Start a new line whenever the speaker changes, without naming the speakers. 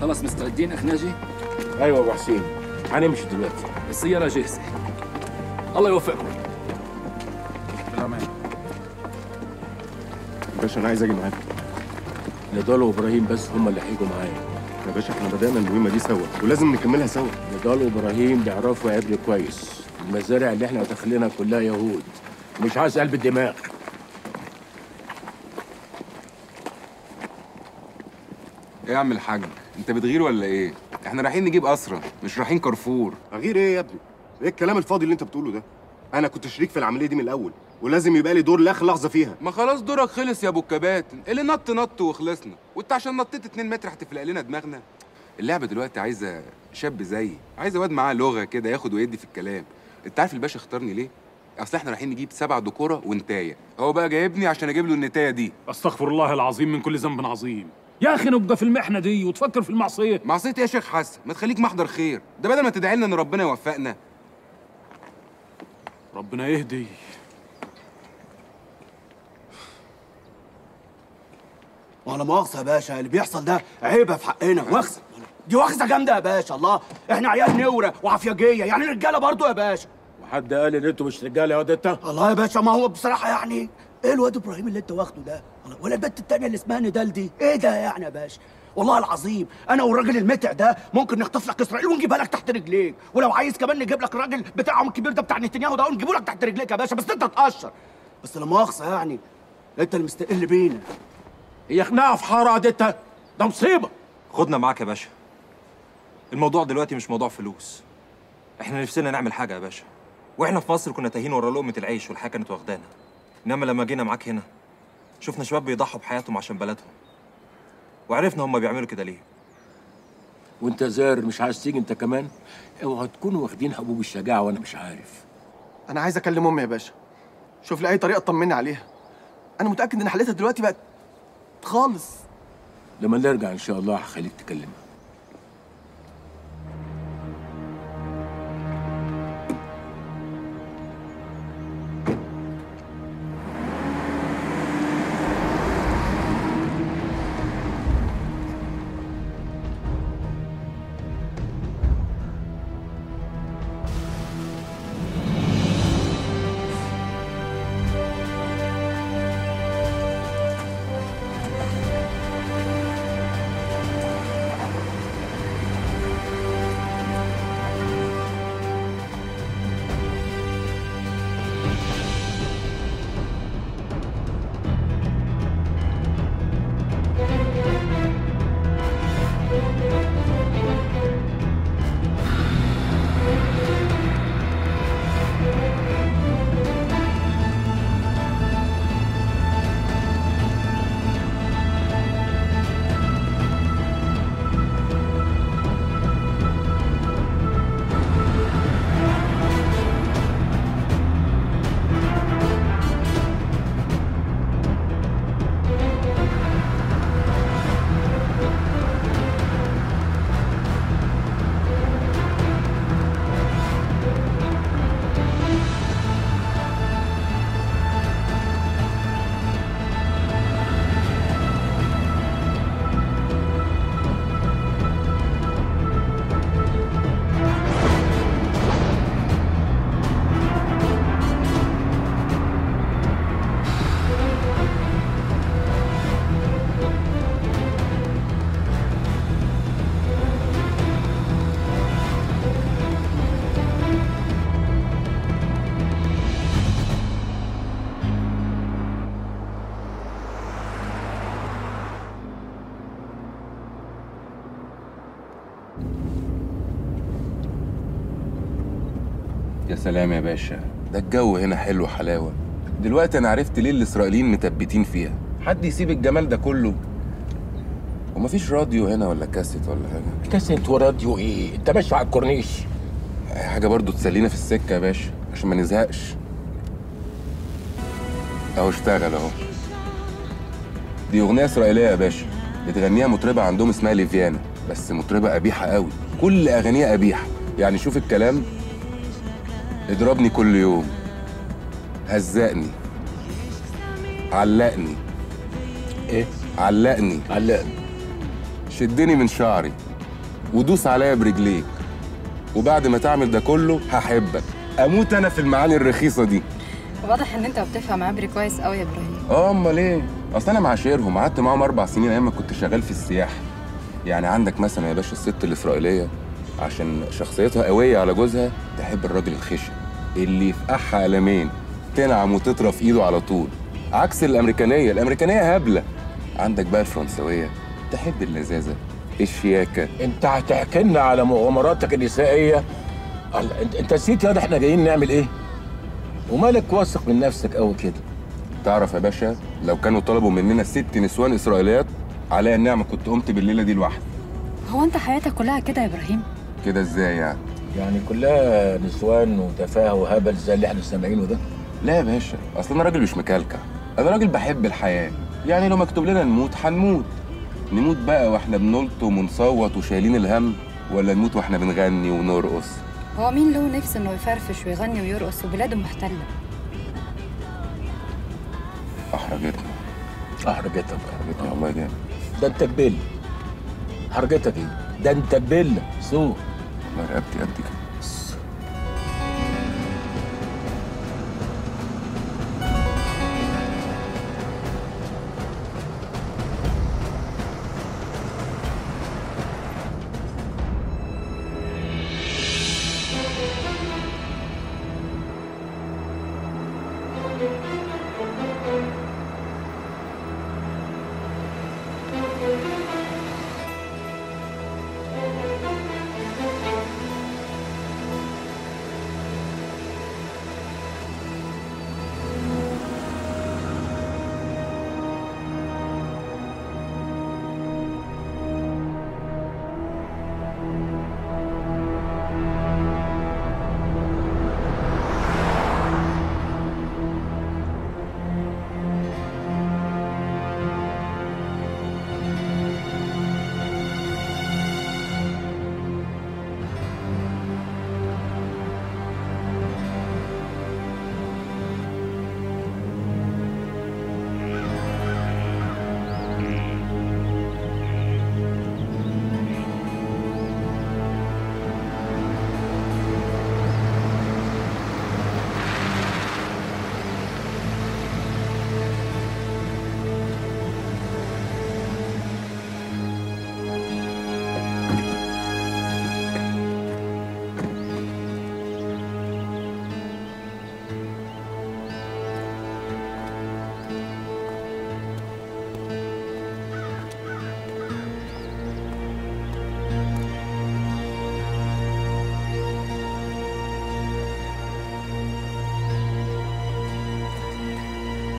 خلاص مستعدين اخ ناجي
ايوه ابو حسين هنمشي دلوقتي
السياره جاهزه الله يوفقكم
باشا انا عايز اجي معاك
نضال وابراهيم بس هم اللي هيجوا معايا
يا باشا احنا بدانا المهمه دي سوا ولازم نكملها سوا
نضال وابراهيم بيعرفوا عبري كويس المزارع اللي احنا داخلينها كلها يهود مش عايز قلب الدماغ
ايه يا عم الحاج انت بتغير ولا ايه احنا رايحين نجيب اسرى مش رايحين كارفور
غير ايه يا ابني ايه الكلام الفاضي اللي انت بتقوله ده انا كنت شريك في العمليه دي من الاول ولازم يبقى لي دور لاخر لحظه فيها
ما خلاص دورك خلص يا ابو الكباتن اللي نط نط وخلصنا وانت عشان نطيت 2 متر هتفلق لنا دماغنا اللعبه دلوقتي عايزه شاب زيي عايزه واد معاه لغه كده ياخد ويدي في الكلام انت عارف الباشا اختارني ليه اصل احنا رايحين نجيب سبع دكوره ونتايه هو بقى جايبني عشان اجيب له النتايه دي
استغفر الله العظيم من كل ذنب عظيم يا اخي نبقى في المحنه دي وتفكر في المعصيه
معصيه ايه يا شيخ حسن ما تخليك محضر خير ده بدل ما تدعي لنا ان ربنا يوفقنا
ربنا يهدي
وانا مؤاخذه يا باشا اللي بيحصل ده عيبه في حقنا واخذه دي واخذه جامده يا باشا الله احنا عيال نوره وعفياجيه يعني رجاله برضو يا باشا
وحد قال ان انتوا مش رجاله يا واد انت
الله يا باشا ما هو بصراحه يعني ايه الواد ابراهيم اللي انت واخده ده الله، ولا البنت التانيه اللي اسمها ندال دي ايه ده يعني يا باشا والله العظيم انا والراجل المتع ده ممكن نخطف لك اسرائيل ونجيبها لك تحت رجليك ولو عايز كمان نجيب لك الراجل بتاعهم الكبير ده بتاع نتنياهو ده ونجيبه لك تحت رجليك يا باشا بس انت تقشر بس لا مؤاخذه يعني انت اللي مستقل بينا
هي خناقه في حاره يا انت ده مصيبه
خدنا معاك يا باشا الموضوع دلوقتي مش موضوع فلوس احنا نفسنا نعمل حاجه يا باشا واحنا في مصر كنا تايهين ورا لقمه العيش والحياه كانت واخدانا انما لما جينا معاك هنا شفنا شباب بيضحوا بحياتهم عشان بلدهم وعرفنا هم بيعملوا كده ليه
وانت زار مش عايز تيجي انت كمان اوعى تكونوا واخدين حبوب الشجاعه وانا مش عارف
انا عايز اكلم امي يا باشا شوف لي اي طريقه تطمني عليها انا متاكد ان حالتها دلوقتي بقت خالص
لما نرجع ان شاء الله هخليك تكلمها
يا سلام يا باشا ده الجو هنا حلو حلاوه دلوقتي انا عرفت ليه الاسرائيليين متبتين فيها حد يسيب الجمال ده كله ومفيش راديو هنا ولا كاسيت ولا حاجه
كاسيت وراديو ايه انت ماشي على الكورنيش
أي حاجه برضو تسلينا في السكه يا باشا عشان ما نزهقش اهو اشتغل اهو دي اغنيه اسرائيليه يا باشا بتغنيها مطربه عندهم اسمها ليفيانا بس مطربه قبيحه قوي كل اغانيها قبيحه يعني شوف الكلام اضربني كل يوم هزقني علقني
ايه
علقني
علقني
شدني من شعري ودوس عليا برجليك وبعد ما تعمل ده كله هحبك اموت انا في المعاني الرخيصه دي
واضح ان انت بتفهم عبري كويس قوي يا ابراهيم
اه امال ايه اصل انا معاشرهم قعدت معاهم اربع سنين ايام ما كنت شغال في السياحه يعني عندك مثلا يا باشا الست الاسرائيليه عشان شخصيتها قويه على جوزها تحب الراجل الخشن اللي يفقعها قلمين تنعم وتطرف ايده على طول عكس الامريكانيه الامريكانيه هبله عندك بقى الفرنسويه تحب اللذاذه الشياكه
انت هتحكي لنا على مغامراتك النسائيه الله، انت انت نسيت يا ده احنا جايين نعمل ايه ومالك واثق من نفسك قوي كده
تعرف يا باشا لو كانوا طلبوا مننا ست نسوان اسرائيليات عليا النعمه كنت قمت بالليله دي لوحدي
هو انت حياتك كلها كده يا ابراهيم
كده ازاي يعني
يعني كلها نسوان وتفاهه وهبل زي اللي احنا سامعينه ده
لا يا باشا اصل انا راجل مش مكلكع انا راجل بحب الحياه يعني لو مكتوب لنا نموت هنموت نموت بقى واحنا بنلطم ونصوت وشايلين الهم ولا نموت واحنا بنغني ونرقص
هو مين له نفس انه يفرفش ويغني ويرقص وبلاده محتله
احرجتنا
احرجتك
احرجتنا والله جامد
ده انت كبل حرجتك ايه ده انت كبل سوق
والله رقبتي قد كده